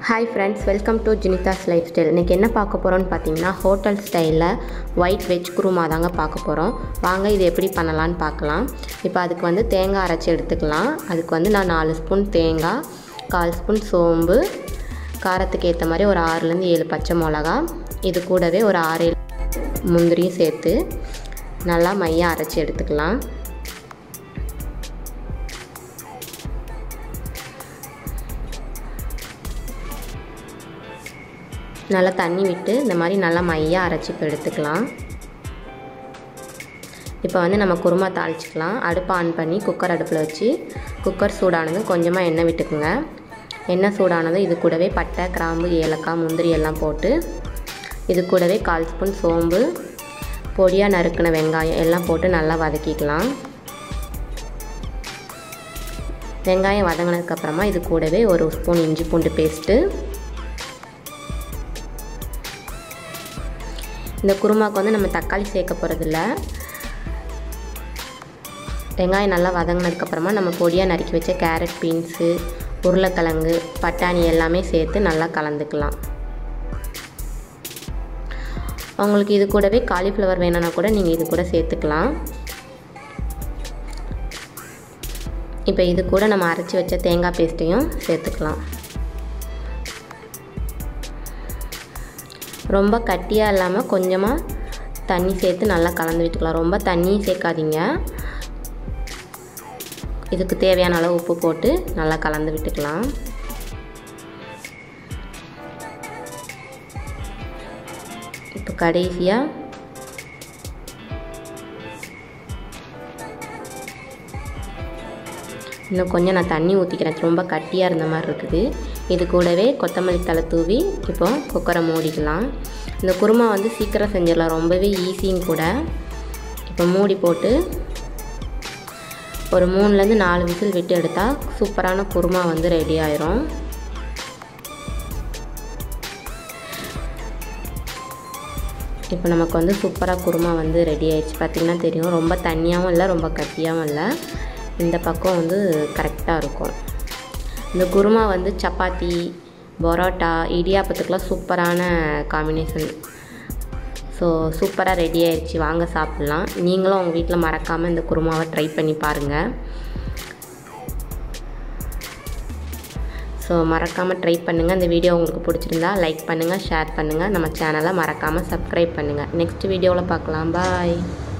hi friends welcome to Jinitha's lifestyle இன்றைக்கி என்ன பார்க்க போகிறோன்னு பார்த்தீங்கன்னா ஹோட்டல் ஸ்டைலில் ஒயிட் வெஜ் குருமா தாங்க பார்க்க போகிறோம் வாங்க இது எப்படி பண்ணலான்னு பார்க்கலாம் இப்போ அதுக்கு வந்து தேங்காய் அரைச்சி எடுத்துக்கலாம் அதுக்கு வந்து நான் நாலு ஸ்பூன் தேங்காய் கால் ஸ்பூன் சோம்பு காரத்துக்கு ஏற்ற மாதிரி ஒரு ஆறுலேருந்து ஏழு பச்சை மிளகா இது கூடவே ஒரு ஆறு ஏழு முந்திரியும் சேர்த்து நல்லா மையாக அரைச்சி எடுத்துக்கலாம் நல்லா தண்ணி விட்டு இந்த மாதிரி நல்லா மையாக அரைச்சி இப்போ எடுத்துக்கலாம் இப்போ வந்து நம்ம குருமா தாளிச்சிக்கலாம் அடுப்பை ஆன் பண்ணி குக்கர் அடுப்பில் வச்சு குக்கர் சூடானதும் கொஞ்சமாக எண்ணெய் விட்டுக்குங்க எண்ணெய் சூடானதும் இது கூடவே பட்டை கிராம்பு ஏலக்காய் முந்திரி எல்லாம் போட்டு இது கூடவே கால் ஸ்பூன் சோம்பு பொடியாக நறுக்கின வெங்காயம் எல்லாம் போட்டு நல்லா வதக்கிக்கலாம் வெங்காயம் வதங்கினதுக்கப்புறமா இது கூடவே ஒரு ஸ்பூன் இஞ்சி பூண்டு பேஸ்ட்டு இந்த குருமாவுக்கு வந்து நம்ம தக்காளி சேர்க்க போகிறதில்ல வெங்காயம் நல்லா வதங்கினதுக்கப்புறமா நம்ம பொடியாக நறுக்கி வச்ச கேரட் பீன்ஸு உருளைக்கிழங்கு பட்டாணி எல்லாமே சேர்த்து நல்லா கலந்துக்கலாம் உங்களுக்கு இது கூடவே காலிஃப்ளவர் வேணும்னா கூட நீங்கள் இது கூட சேர்த்துக்கலாம் இப்போ இது கூட நம்ம அரைச்சி வச்ச தேங்காய் பேஸ்ட்டையும் சேர்த்துக்கலாம் ரொம்ப கட்டியாக இல்லாமல் கொஞ்சமாக தண்ணி சேர்த்து நல்லா கலந்து விட்டுக்கலாம் ரொம்ப தண்ணியும் சேர்க்காதீங்க இதுக்கு தேவையான அளவு உப்பு போட்டு நல்லா கலந்து விட்டுக்கலாம் இப்போ கடைசியாக இன்னும் கொஞ்சம் நான் தண்ணி ஊற்றிக்கிறேன் ரொம்ப கட்டியாக இருந்த மாதிரி இருக்குது இது கூடவே கொத்தமல்லி தலை தூவி இப்போ குக்கரை மூடிக்கலாம் இந்த குருமா வந்து சீக்கிரம் செஞ்சிடலாம் ரொம்பவே ஈஸியும் கூட இப்போ மூடி போட்டு ஒரு மூணுலேருந்து நாலு விசில் விட்டு எடுத்தால் சூப்பரான குருமா வந்து ரெடி ஆயிரும் இப்போ நமக்கு வந்து சூப்பராக குருமா வந்து ரெடி ஆயிடுச்சு பார்த்திங்கன்னா தெரியும் ரொம்ப தண்ணியாகவும் இல்லை ரொம்ப கட்டியாகவும் இல்லை இந்த பக்கம் வந்து கரெக்டாக இருக்கும் இந்த குருமா வந்து சப்பாத்தி பரோட்டா இடியாப்பத்துக்கெலாம் சூப்பரான காம்பினேஷன் ஸோ சூப்பராக ரெடி ஆயிடுச்சு வாங்க சாப்பிட்லாம் நீங்களும் உங்கள் வீட்டில் மறக்காமல் இந்த குருமாவை ட்ரை பண்ணி பாருங்கள் ஸோ மறக்காமல் ட்ரை பண்ணுங்கள் இந்த வீடியோ உங்களுக்கு பிடிச்சிருந்தா லைக் பண்ணுங்கள் ஷேர் பண்ணுங்கள் நம்ம சேனலை மறக்காமல் சப்ஸ்கிரைப் பண்ணுங்கள் நெக்ஸ்ட் வீடியோவில் பார்க்கலாம் பாய்